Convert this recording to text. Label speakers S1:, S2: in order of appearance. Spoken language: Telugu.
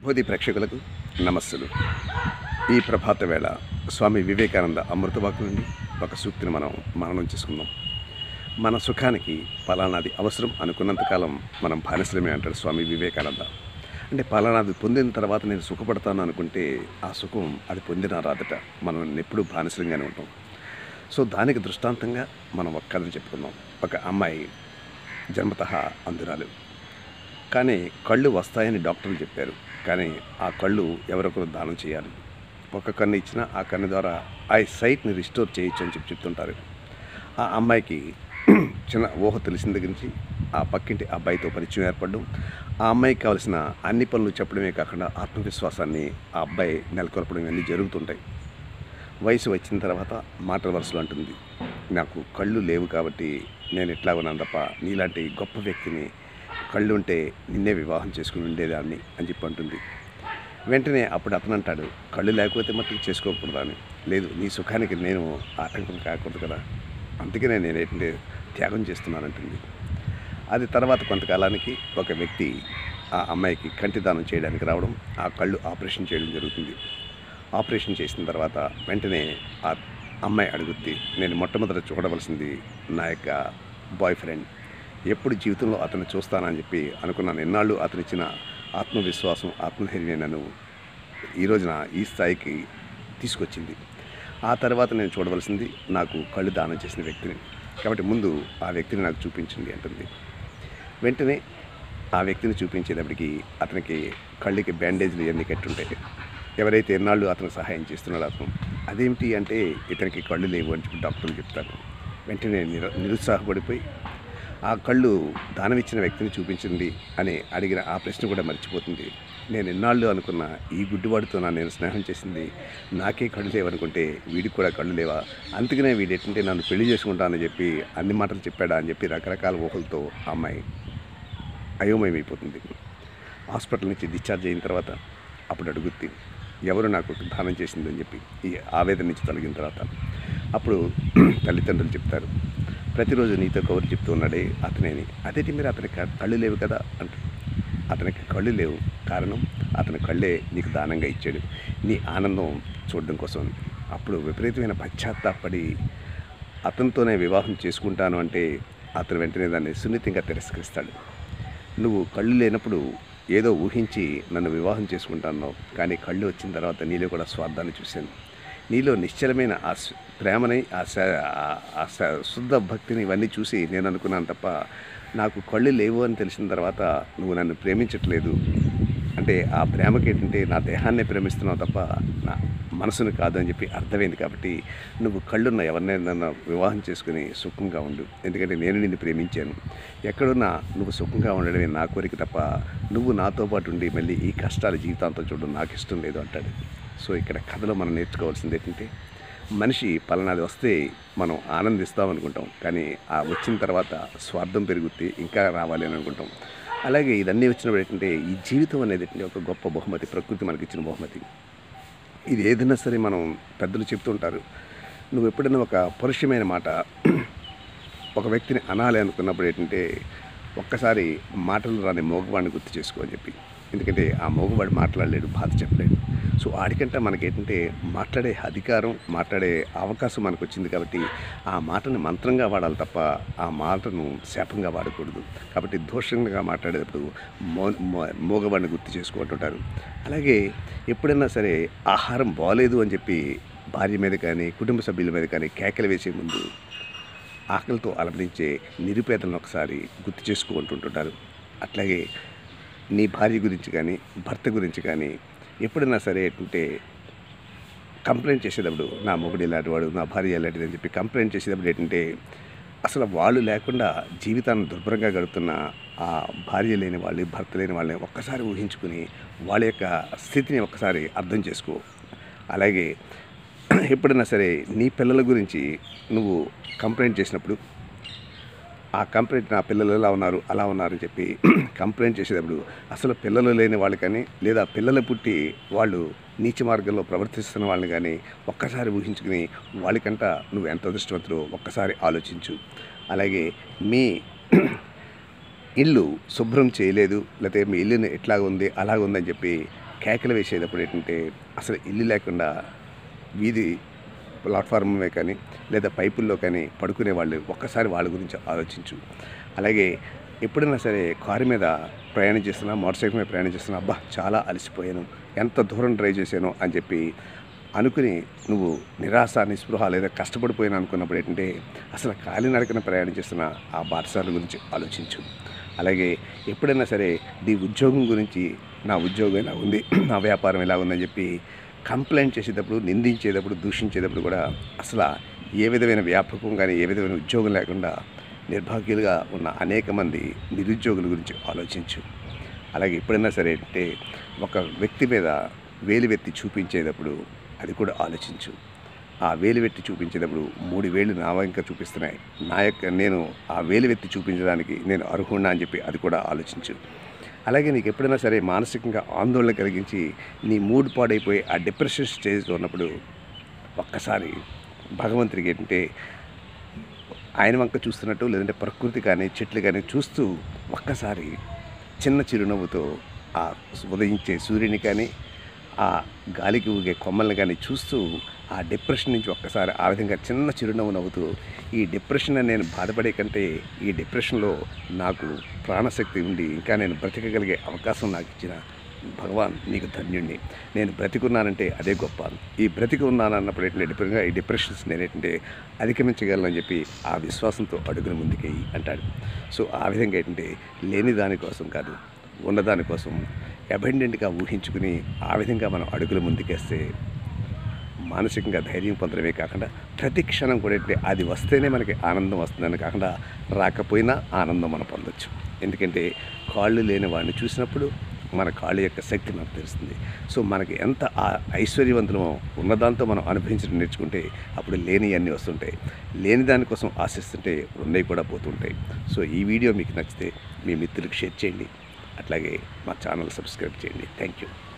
S1: భూతి ప్రేక్షకులకు నమస్సులు ఈ ప్రభాత వేళ స్వామి వివేకానంద అమృతవాకు నుండి ఒక సూక్తిని మనం మననం చేసుకుందాం మన సుఖానికి ఫలానాది అవసరం అనుకున్నంతకాలం మనం బానిసలమే అంటాడు స్వామి వివేకానంద అంటే ఫలానాది పొందిన తర్వాత నేను సుఖపడతాను అనుకుంటే ఆ సుఖం అది పొందిన రాదట మనం ఎప్పుడూ బానిసలంగానే ఉంటాం సో దానికి దృష్టాంతంగా మనం ఒక కథను చెప్పుకుందాం ఒక అమ్మాయి జన్మత అందురాలు కానీ కళ్ళు వస్తాయని డాక్టర్లు చెప్పారు కానీ ఆ కళ్ళు ఎవరొకరు దానం చేయాలి ఒక కన్ను ఇచ్చినా ఆ కన్ను ద్వారా ఆ సైట్ని రిస్టోర్ చేయొచ్చు అని చెప్పి చెప్తుంటారు ఆ అమ్మాయికి చిన్న ఊహ తెలిసిన దగ్గర నుంచి ఆ పక్కింటి అబ్బాయితో పరిచయం ఏర్పడడం ఆ అమ్మాయికి కావాల్సిన అన్ని పనులు చెప్పడమే కాకుండా ఆత్మవిశ్వాసాన్ని ఆ అబ్బాయి నెలకొల్పడం ఇవన్నీ జరుగుతుంటాయి వయసు వచ్చిన తర్వాత మాటల వరుసలో అంటుంది నాకు కళ్ళు లేవు కాబట్టి నేను ఎట్లా ఉన్నాను తప్ప నీలాంటి గొప్ప వ్యక్తిని కళ్ళు ఉంటే నిన్నే వివాహం చేసుకుని ఉండేదాన్ని అని చెప్పి అంటుంది వెంటనే అప్పుడు అతను అంటాడు కళ్ళు లేకపోతే మట్టుకు చేసుకోకూడదా అని లేదు నీ సుఖానికి నేను ఆటంకం కాకూడదు కదా అందుకనే నేను ఏంటంటే త్యాగం చేస్తున్నానంటుంది అది తర్వాత కొంతకాలానికి ఒక వ్యక్తి ఆ అమ్మాయికి కంటి దానం చేయడానికి రావడం ఆ కళ్ళు ఆపరేషన్ చేయడం జరుగుతుంది ఆపరేషన్ చేసిన తర్వాత వెంటనే ఆ అమ్మాయి అడుగుద్ది నేను మొట్టమొదట చూడవలసింది నా యొక్క బాయ్ ఫ్రెండ్ ఎప్పుడు జీవితంలో అతన్ని చూస్తానని చెప్పి అనుకున్నాను ఎన్నాళ్ళు అతను ఇచ్చిన ఆత్మవిశ్వాసం ఆత్మధైర్యమే నన్ను ఈ రోజున ఈ స్థాయికి తీసుకొచ్చింది ఆ తర్వాత నేను చూడవలసింది నాకు కళ్ళు దానం చేసిన వ్యక్తిని కాబట్టి ముందు ఆ వ్యక్తిని నాకు చూపించండి అంటుంది వెంటనే ఆ వ్యక్తిని చూపించేటప్పటికి అతనికి కళ్ళకి బ్యాండేజ్లు ఇవన్నీ కట్టుంటాయి ఎవరైతే ఎన్నాళ్ళు అతను సహాయం చేస్తున్నాడో అతను అదేమిటి అంటే ఇతనికి కళ్ళు లేవు అని చెప్పి డాక్టర్లు చెప్తారు వెంటనే నిర నిరుత్సాహపడిపోయి ఆ కళ్ళు దానమిచ్చిన వ్యక్తిని చూపించింది అని అడిగిన ఆ ప్రశ్న కూడా మర్చిపోతుంది నేను ఎన్నాళ్ళు అనుకున్న ఈ గుడ్డివాడితో నా నేను స్నేహం చేసింది నాకే కళ్ళు లేవనుకుంటే వీడికి కూడా కళ్ళు లేవా అందుకనే వీడు ఎట్టుంటే నన్ను పెళ్లి చేసుకుంటానని చెప్పి అన్ని మాటలు చెప్పాడా అని చెప్పి రకరకాల ఊహలతో ఆ అమ్మాయి అయోమయమైపోతుంది హాస్పిటల్ నుంచి డిశ్చార్జ్ అయిన తర్వాత అప్పుడు అడుగుద్ది ఎవరు నాకు దానం చేసిందని చెప్పి ఈ ఆవేదన నుంచి తొలగిన తర్వాత అప్పుడు తల్లిదండ్రులు చెప్తారు ప్రతిరోజు నీతో కౌరు చెప్తూ ఉన్నాడే అతనేని అదేంటి మీరు అతనికి క- కళ్ళు లేవు కదా అంట అతనికి కళ్ళు లేవు కారణం అతని కళ్ళే నీకు దానంగా ఇచ్చాడు నీ ఆనందం చూడడం కోసం అప్పుడు విపరీతమైన పశ్చాత్తాపడి అతనితోనే వివాహం చేసుకుంటాను అంటే అతను వెంటనే దాన్ని సున్నితంగా తిరస్కరిస్తాడు నువ్వు కళ్ళు లేనప్పుడు ఏదో ఊహించి నన్ను వివాహం చేసుకుంటాను కానీ కళ్ళు వచ్చిన తర్వాత నీలో కూడా స్వార్థాన్ని చూశాను నీలో నిశ్చలమైన ఆ స్- ప్రేమని ఆ స- ఆ- ఆ స- శుద్ధ భక్తిని ఇవన్నీ చూసి నేను అనుకున్నాను తప్ప నాకు కళ్ళు లేవు అని తెలిసిన తర్వాత నువ్వు నన్ను ప్రేమించట్లేదు అంటే ఆ ప్రేమకి ఏంటంటే నా దేహాన్నే ప్రేమిస్తున్నావు తప్ప నా మనసును కాదు అని చెప్పి అర్థమైంది కాబట్టి నువ్వు కళ్ళున్న ఎవరినైనా వివాహం చేసుకుని సుఖంగా ఉండు ఎందుకంటే నేను నిన్ను ప్రేమించాను ఎక్కడున్నా నువ్వు సుఖంగా ఉండడమే నా కోరిక తప్ప నువ్వు నాతో పాటు ఉండి మళ్ళీ ఈ కష్టాలు జీవితాంతం చూడడం నాకు ఇష్టం లేదు అంటాడు సో ఇక్కడ కథలో మనం నేర్చుకోవాల్సింది ఏంటంటే మనిషి పలానాది వస్తే మనం ఆనందిస్తాం అనుకుంటాం కానీ ఆ వచ్చిన తర్వాత స్వార్థం పెరుగుద్ది ఇంకా రావాలి అని అనుకుంటాం అలాగే ఇదన్నీ వచ్చినప్పుడు ఏంటంటే ఈ జీవితం అనేది ఏంటంటే ఒక గొప్ప బహుమతి ప్రకృతి మనకి ఇచ్చిన బహుమతి ఇది ఏదైనా సరే మనం పెద్దలు చెప్తుంటారు నువ్వు ఎప్పుడైనా ఒక పరుషమైన మాట ఒక వ్యక్తిని అనాలి అనుకున్నప్పుడు ఏంటంటే ఒక్కసారి మాటలు రాని మోగవాడిని గుర్తు చేసుకో అని చెప్పి ఎందుకంటే ఆ మోగవాడు మాట్లాడలేడు బాధ చెప్పలేడు సో ఆడికంటే మనకి ఏంటంటే మాట్లాడే అధికారం మాట్లాడే అవకాశం మనకు వచ్చింది కాబట్టి ఆ మాటను మంత్రంగా వాడాలి తప్ప ఆ మాటను శాపంగా వాడకూడదు కాబట్టి దోషంగా మాట్లాడేటప్పుడు మో మో- మోగవాడిని గుర్తు చేసుకుంటుంటారు అలాగే ఎప్పుడైనా సరే ఆహారం బాగలేదు అని చెప్పి భార్య మీద కానీ కుటుంబ సభ్యుల మీద కానీ కేకలు వేసే ముందు ఆకలితో అలమరించే నిరుపేదలను ఒకసారి గుర్తు చేసుకుంటుంటుంటారు అట్లాగే నీ భార్య గురించి కానీ భర్త గురించి కానీ ఎప్పుడైనా సరే ఏంటంటే కంప్లైంట్ చేసేటప్పుడు నా మొగుడు ఇలాంటి వాడు నా భార్య ఇలాంటిది అని చెప్పి కంప్లైంట్ చేసేటప్పుడు ఏంటంటే అసలు వాళ్ళు లేకుండా జీవితాన్ని దుర్భరంగా గడుపుతున్న ఆ భార్య లేని వాళ్ళు భర్త లేని వాళ్ళని ఒక్కసారి ఊహించుకుని వాళ్ళ యొక్క స్థితిని ఒక్కసారి అర్థం చేసుకో అలాగే ఎప్పుడైనా సరే నీ పిల్లల గురించి నువ్వు కంప్లైంట్ చేసినప్పుడు ఆ కంప్లైంట్ నా పిల్లలు ఎలా ఉన్నారు అలా ఉన్నారు అని చెప్పి కంప్లైంట్ చేసేటప్పుడు అసలు పిల్లలు లేని వాళ్ళు కానీ లేదా పిల్లలు పుట్టి వాళ్ళు నీచ మార్గంలో ప్రవర్తిస్తున్న వాళ్ళని కానీ ఒక్కసారి ఊహించుకుని వాళ్ళకంట నువ్వు ఎంత అదృష్టవంతులో ఒక్కసారి ఆలోచించు అలాగే మీ ఇల్లు శుభ్రం చేయలేదు లేకపోతే మీ ఇల్లుని ఎట్లాగ ఉంది అలాగ ఉందని చెప్పి కేకలు వేసేటప్పుడు ఏంటంటే అసలు ఇల్లు లేకుండా వీధి ప్లాట్ఫామ్మే కానీ లేదా పైపుల్లో కానీ పడుకునే వాళ్ళు ఒక్కసారి వాళ్ళ గురించి ఆలోచించు అలాగే ఎప్పుడైనా సరే కారు మీద ప్రయాణం చేస్తున్నా మోటార్ సైకిల్ మీద ప్రయాణం చేస్తున్నా అబ్బా చాలా అలసిపోయాను ఎంత దూరం డ్రైవ్ చేశాను అని చెప్పి అనుకుని నువ్వు నిరాశ నిస్పృహ లేదా కష్టపడిపోయాను అనుకున్నప్పుడు ఏంటంటే అసలు కాలినడకన ప్రయాణం చేస్తున్న ఆ బాటసార్ల గురించి ఆలోచించు అలాగే ఎప్పుడైనా సరే నీ ఉద్యోగం గురించి నా ఉద్యోగం ఇలా ఉంది నా వ్యాపారం ఇలా ఉందని చెప్పి కంప్లైంట్ చేసేటప్పుడు నిందించేటప్పుడు దూషించేటప్పుడు కూడా అసలు ఏ విధమైన వ్యాపకం కానీ ఏ విధమైన ఉద్యోగం లేకుండా నిర్భాగ్యులుగా ఉన్న అనేక మంది నిరుద్యోగుల గురించి ఆలోచించు అలాగే ఎప్పుడైనా సరే అంటే ఒక వ్యక్తి మీద వేలువెత్తి చూపించేటప్పుడు అది కూడా ఆలోచించు ఆ వేలువెత్తి చూపించేటప్పుడు మూడు వేలు నా వంక చూపిస్తున్నాయి నా యొక్క నేను ఆ వేలువెత్తి చూపించడానికి నేను అర్హున్నా అని చెప్పి అది కూడా ఆలోచించు అలాగే నీకు ఎప్పుడైనా సరే మానసికంగా ఆందోళన కలిగించి నీ మూడ్ పాడైపోయి ఆ డిప్రెషన్ స్టేజ్లో ఉన్నప్పుడు ఒక్కసారి భగవంతుడికి ఏంటంటే ఆయన వంక చూస్తున్నట్టు లేదంటే ప్రకృతి కానీ చెట్లు కానీ చూస్తూ ఒక్కసారి చిన్న చిరునవ్వుతో ఆ ఉదయించే సూర్యుని కానీ ఆ గాలికి ఊగే కొమ్మల్ని కానీ చూస్తూ ఆ డిప్రెషన్ నుంచి ఒక్కసారి ఆ విధంగా చిన్న చిరునవ్వు నవ్వుతూ ఈ డిప్రెషన్ అని నేను బాధపడే కంటే ఈ డిప్రెషన్లో నాకు ప్రాణశక్తి ఉండి ఇంకా నేను బ్రతకగలిగే అవకాశం నాకు ఇచ్చిన భగవాన్ నీకు ధన్యుణ్ణి నేను బ్రతికున్నానంటే అదే గొప్ప ఈ బ్రతికి ఉన్నాను అన్నప్పుడు ఏంటంటే డిఫరెంట్గా ఈ డిప్రెషన్స్ నేను ఏంటంటే అధిగమించగలనని చెప్పి ఆ విశ్వాసంతో అడుగుని ముందుకేయి అంటాడు సో ఆ విధంగా ఏంటంటే లేని దానికోసం కాదు ఉన్నదానికోసం అబెండెంట్గా ఊహించుకుని ఆ విధంగా మనం అడుగులు ముందుకేస్తే మానసికంగా ధైర్యం పొందడమే కాకుండా ప్రతి క్షణం కూడా ఏంటంటే అది వస్తేనే మనకి ఆనందం వస్తుందని కాకుండా రాకపోయినా ఆనందం మనం పొందొచ్చు ఎందుకంటే కాళ్ళు లేని వాడిని చూసినప్పుడు మన కాళ్ళ యొక్క శక్తి మనకు తెలుస్తుంది సో మనకి ఎంత ఆ ఐశ్వర్యవంతులమో ఉన్నదాంతో మనం అనుభవించడం నేర్చుకుంటే అప్పుడు లేని అన్నీ వస్తుంటాయి లేని దానికోసం ఆశిస్తుంటే ఉన్నవి కూడా పోతుంటాయి సో ఈ వీడియో మీకు నచ్చితే మీ మిత్రులకు షేర్ చేయండి అట్లాగే మా ఛానల్ సబ్స్క్రైబ్ చేయండి థ్యాంక్ యూ